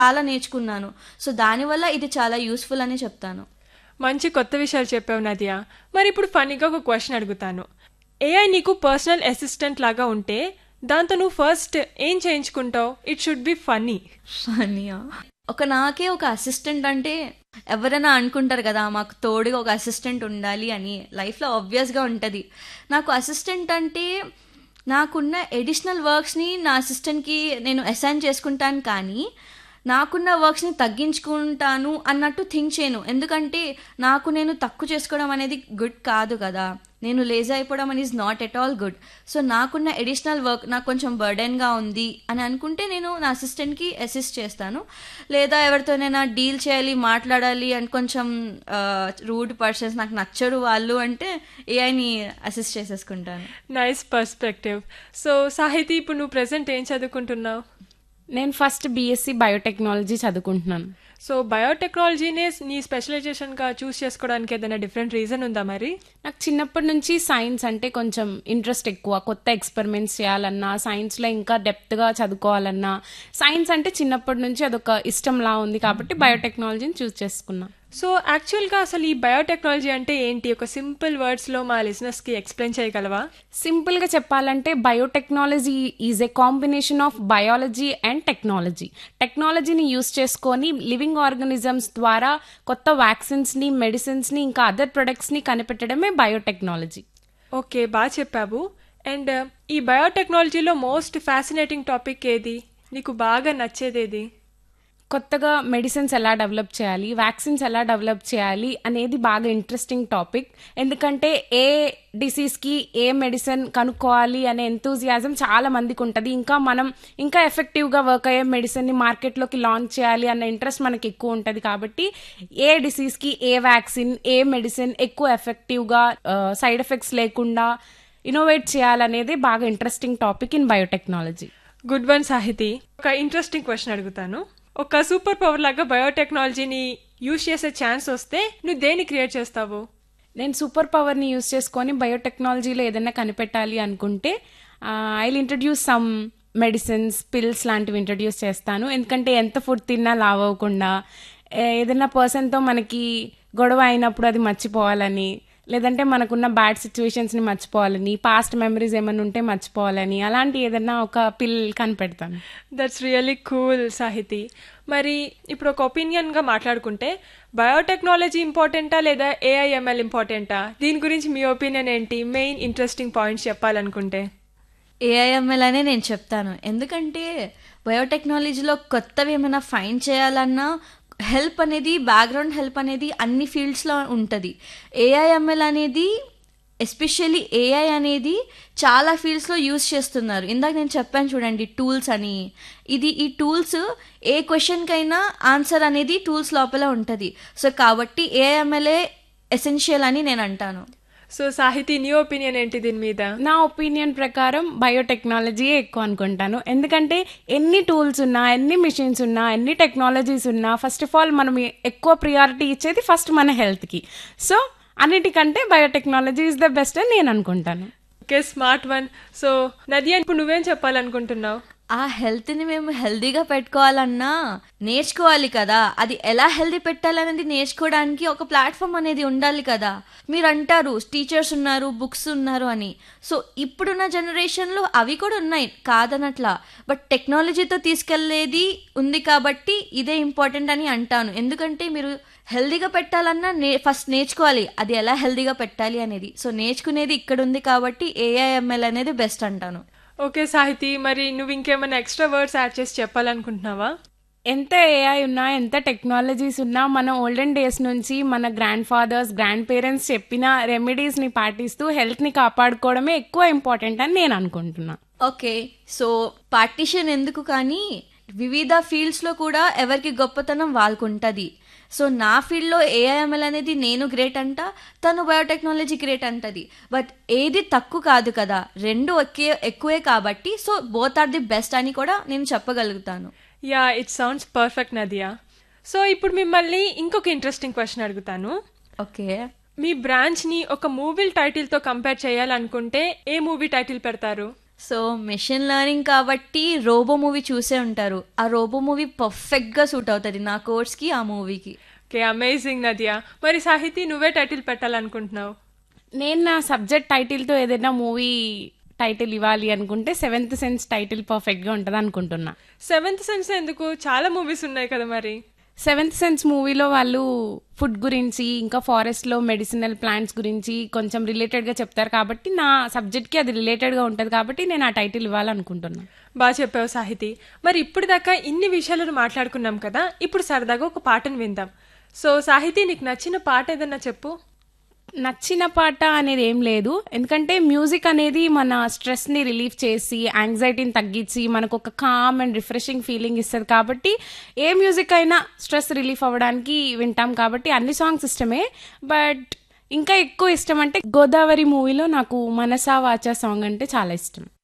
చాలా నేర్చుకున్నాను సో దానివల్ల ఇది చాలా యూస్ఫుల్ అని చెప్తాను మంచి కొత్త విషయాలు చెప్పావు నదియా మరి ఇప్పుడు ఫన్నీగా ఒక క్వశ్చన్ అడుగుతాను ఏఐ నీకు పర్సనల్ అసిస్టెంట్ లాగా ఉంటే దాంతో నువ్వు ఫస్ట్ ఏం చేయించుకుంటావు ఇట్ షుడ్ బి ఫన్నీ ఫనీయా ఒక నాకే ఒక అసిస్టెంట్ అంటే ఎవరైనా అనుకుంటారు కదా మాకు తోడుగా ఒక అసిస్టెంట్ ఉండాలి అని లైఫ్లో ఆబ్వియస్గా ఉంటుంది నాకు అసిస్టెంట్ అంటే నాకున్న ఎడిషనల్ వర్క్స్ని నా అసిస్టెంట్కి నేను అసైన్ చేసుకుంటాను కానీ నాకున్న వర్క్స్ని తగ్గించుకుంటాను అన్నట్టు థింక్ చేయను ఎందుకంటే నాకు నేను తక్కువ చేసుకోవడం అనేది గుడ్ కాదు కదా నేను లేజీ అయిపోవడం అని is not at all good so నాకున్న ఎడిషనల్ వర్క్ నాకు కొంచెం బర్డెన్గా ఉంది అని అనుకుంటే నేను నా అసిస్టెంట్కి అసిస్ట్ చేస్తాను లేదా ఎవరితోనైనా డీల్ చేయాలి మాట్లాడాలి అని కొంచెం రూడ్ పర్సన్స్ నాకు నచ్చరు వాళ్ళు అంటే ఏఐని అసిస్ట్ చేసేసుకుంటాను నైస్ పర్స్పెక్టివ్ సో సాహితీ ఇప్పుడు నువ్వు ప్రెసెంట్ ఏం చదువుకుంటున్నావు నేను ఫస్ట్ బీఎస్సీ బయోటెక్నాలజీ చదువుకుంటున్నాను సో బయోటెక్నాలజీనే నీ స్పెషలైజేషన్గా చూస్ చేసుకోవడానికి ఏదైనా డిఫరెంట్ రీజన్ ఉందా మరి నాకు చిన్నప్పటి నుంచి సైన్స్ అంటే కొంచెం ఇంట్రెస్ట్ ఎక్కువ కొత్త ఎక్స్పెరిమెంట్స్ చేయాలన్నా సైన్స్లో ఇంకా డెప్త్గా చదువుకోవాలన్నా సైన్స్ అంటే చిన్నప్పటి నుంచి అదొక ఇష్టంలా ఉంది కాబట్టి బయోటెక్నాలజీని చూస్ చేసుకున్నా సో యాక్చువల్గా అసలు ఈ బయోటెక్నాలజీ అంటే ఏంటి ఒక సింపుల్ వర్డ్స్లో మా లిసనర్స్కి ఎక్స్ప్లెయిన్ చేయగలవా సింపుల్గా చెప్పాలంటే biotechnology is a combination of biology and technology టెక్నాలజీని యూస్ చేసుకొని లివింగ్ ఆర్గనిజమ్స్ ద్వారా కొత్త వ్యాక్సిన్స్ని మెడిసిన్స్ని ఇంకా అదర్ ప్రొడక్ట్స్ని కనిపెట్టడమే బయోటెక్నాలజీ ఓకే బాగా చెప్పావు అండ్ ఈ బయోటెక్నాలజీలో మోస్ట్ ఫ్యాసినేటింగ్ టాపిక్ ఏది నీకు బాగా నచ్చేదేది కొత్తగా మెడిసిన్స్ ఎలా డెవలప్ చేయాలి వ్యాక్సిన్స్ ఎలా డెవలప్ చేయాలి అనేది బాగా ఇంట్రెస్టింగ్ టాపిక్ ఎందుకంటే ఏ డిసీజ్కి ఏ మెడిసిన్ కనుక్కోవాలి అనే ఎంతూజియాజం చాలా మందికి ఉంటుంది ఇంకా మనం ఇంకా ఎఫెక్టివ్గా వర్క్ అయ్యే మెడిసిన్ని మార్కెట్లోకి లాంచ్ చేయాలి అన్న ఇంట్రెస్ట్ మనకి ఎక్కువ ఉంటుంది కాబట్టి ఏ డిసీజ్కి ఏ వ్యాక్సిన్ ఏ మెడిసిన్ ఎక్కువ ఎఫెక్టివ్గా సైడ్ ఎఫెక్ట్స్ లేకుండా ఇన్నోవేట్ చేయాలనేది బాగా interesting topic in biotechnology good one Sahithi ఒక ఇంట్రెస్టింగ్ క్వశ్చన్ అడుగుతాను ఒక సూపర్ పవర్ లాగా బయోటెక్నాలజీని యూజ్ చేసే ఛాన్స్ వస్తే నువ్వు దేన్ని క్రియేట్ చేస్తావు నేను సూపర్ పవర్ని యూస్ చేసుకొని బయోటెక్నాలజీలో ఏదైనా కనిపెట్టాలి అనుకుంటే I introduce some medicines pills లాంటివి ఇంట్రడ్యూస్ చేస్తాను ఎందుకంటే ఎంత ఫుడ్ తిన్నా లావ్ అవ్వకుండా ఏ- ఏదైనా పర్సన్తో మనకి గొడవ అయినప్పుడు అది మర్చిపోవాలని లేదంటే మనకున్న బ్యాడ్ సిచ్యువేషన్స్ని మర్చిపోవాలని పాస్ట్ మెమరీస్ ఏమైనా ఉంటే మర్చిపోవాలని అలాంటి ఏదైనా ఒక పిల్ కనిపెడతాను దట్స్ రియలీ కూల్ సాహితి మరి ఇప్పుడు ఒక ఒపీనియన్గా మాట్లాడుకుంటే బయోటెక్నాలజీ ఇంపార్టెంటా లేదా ఏఐఎంఎల్ ఇంపార్టెంటా దీని గురించి మీ ఒపీనియన్ ఏంటి మెయిన్ ఇంట్రెస్టింగ్ పాయింట్స్ చెప్పాలనుకుంటే ఏఐఎంఎల్ అనే నేను చెప్తాను ఎందుకంటే బయోటెక్నాలజీలో కొత్తవి ఏమైనా ఫైండ్ చేయాలన్నా హెల్ప్ అనేది బ్యాక్గ్రౌండ్ హెల్ప్ అనేది అన్ని ఫీల్డ్స్లో ఉంటుంది ఏఐఎంఎల్ అనేది ఎస్పెషల్లీ ఏఐ అనేది చాలా ఫీల్డ్స్లో యూజ్ చేస్తున్నారు ఇందాక నేను చెప్పాను చూడండి టూల్స్ అని ఇది ఈ టూల్స్ ఏ క్వశ్చన్కైనా ఆన్సర్ అనేది టూల్స్ లోపల ఉంటుంది సో కాబట్టి ఏఐఎంఎల్ఏ ఎసెన్షియల్ అని నేను అంటాను సో సాహితి నీ ఒపీనియన్ ఏంటి దీని మీద నా ఒపీనియన్ ప్రకారం బయోటెక్నాలజీయే ఎక్కువ అనుకుంటాను ఎందుకంటే ఎన్ని టూల్స్ ఉన్నా ఎన్ని మిషన్స్ ఉన్నా ఎన్ని టెక్నాలజీస్ ఉన్నా ఫస్ట్ ఆఫ్ ఆల్ మనం ఎక్కువ ప్రియారిటీ ఇచ్చేది ఫస్ట్ మన హెల్త్కి సో అన్నిటికంటే బయోటెక్నాలజీ ఇస్ ద బెస్ట్ అని నేను అనుకుంటాను okay smart one so Nadia ఇప్పుడు నువ్వేం చెప్పాలనుకుంటున్నావు ఆ హెల్త్ని మేము హెల్దీగా పెట్టుకోవాలన్నా నేర్చుకోవాలి కదా అది ఎలా హెల్దీ పెట్టాలనేది నేర్చుకోవడానికి ఒక ప్లాట్ఫామ్ అనేది ఉండాలి కదా మీరు అంటారు టీచర్స్ ఉన్నారు బుక్స్ ఉన్నారు అని సో ఇప్పుడున్న జనరేషన్లో అవి కూడా ఉన్నాయి కాదనట్లా బట్ టెక్నాలజీతో తీసుకెళ్లేది ఉంది కాబట్టి ఇదే ఇంపార్టెంట్ అని అంటాను ఎందుకంటే మీరు హెల్దీగా పెట్టాలన్నా నే ఫస్ట్ నేర్చుకోవాలి అది ఎలా హెల్దీగా పెట్టాలి అనేది సో నేర్చుకునేది ఇక్కడ ఉంది కాబట్టి ఏఐఎంఎల్ అనేది బెస్ట్ అంటాను ఓకే సాహితి మరి నువ్వు ఇంకేమైనా ఎక్స్ట్రా వర్డ్స్ యాడ్ చేసి చెప్పాలనుకుంటున్నావా ఎంత ఏఐ ఉన్నా ఎంత టెక్నాలజీస్ ఉన్నా మన ఓల్డెన్ డేస్ నుంచి మన గ్రాండ్ ఫాదర్స్ గ్రాండ్ పేరెంట్స్ చెప్పిన రెమెడీస్ని పాటిస్తూ హెల్త్ని కాపాడుకోవడమే ఎక్కువ ఇంపార్టెంట్ అని నేను అనుకుంటున్నా ఓకే సో పార్టీషన్ ఎందుకు కానీ వివిధ ఫీల్డ్స్లో కూడా ఎవరికి గొప్పతనం వాళ్ళకు ఉంటుంది సో నా ఫీల్డ్లో ఏఐఎంఎల్ అనేది నేను గ్రేట్ అంట తను బయోటెక్నాలజీ గ్రేట్ అంటది బట్ ఏది తక్కువ కాదు కదా రెండు ఒకే ఎక్కువే కాబట్టి so both are the best అని కూడా నేను చెప్పగలుగుతాను yeah it sounds perfect Nadia so ఇప్పుడు మిమ్మల్ని ఇంకొక ఇంట్రెస్టింగ్ క్వశ్చన్ అడుగుతాను ఓకే మీ బ్రాంచ్ ని ఒక మూవీ టైటిల్ తో కంపేర్ చేయాలనుకుంటే ఏ మూవీ టైటిల్ పెడతారు సో మెషిన్ లెర్నింగ్ కాబట్టి రోబో మూవీ చూసే ఉంటారు ఆ రోబో మూవీ పర్ఫెక్ట్గా సూట్ అవుతుంది నా కోర్స్కి ఆ మూవీకి ఓకే అమేజింగ్ నదియా మరి సాహితీ నువ్వే టైటిల్ పెట్టాలనుకుంటున్నావు నేను నా సబ్జెక్ట్ టైటిల్తో ఏదైనా మూవీ టైటిల్ ఇవ్వాలి అనుకుంటే సెవెంత్ సెన్స్ టైటిల్ పర్ఫెక్ట్గా ఉంటుంది అనుకుంటున్నా సెవెంత్ సెన్స్ ఎందుకు చాలా మూవీస్ ఉన్నాయి కదా మరి సెవెంత్ సెన్స్ మూవీలో వాళ్ళు ఫుడ్ గురించి ఇంకా ఫారెస్ట్లో మెడిసినల్ ప్లాంట్స్ గురించి కొంచెం రిలేటెడ్గా చెప్తారు కాబట్టి నా సబ్జెక్ట్కి అది రిలేటెడ్గా ఉంటుంది కాబట్టి నేను ఆ టైటిల్ ఇవ్వాలనుకుంటున్నాను బాగా చెప్పావు సాహితి మరి ఇప్పుడు దాకా ఇన్ని విషయాలను మాట్లాడుకున్నాం కదా ఇప్పుడు సరదాగా ఒక పాటను విందాం సో సాహితి నీకు నచ్చిన పాట ఏదన్నా చెప్పు నచ్చిన పాట అనేది ఏం లేదు ఎందుకంటే మ్యూజిక్ అనేది మన స్ట్రెస్ని రిలీఫ్ చేసి యాంగ్జైటీని తగ్గించి మనకు ఒక కామ్ అండ్ రిఫ్రెషింగ్ ఫీలింగ్ ఇస్తుంది కాబట్టి ఏ మ్యూజిక్ అయినా స్ట్రెస్ రిలీఫ్ అవ్వడానికి వింటాం కాబట్టి అన్ని సాంగ్స్ ఇష్టమే బట్ ఇంకా ఎక్కువ ఇష్టం అంటే గోదావరి మూవీలో నాకు మనసా వాచా సాంగ్ అంటే చాలా ఇష్టం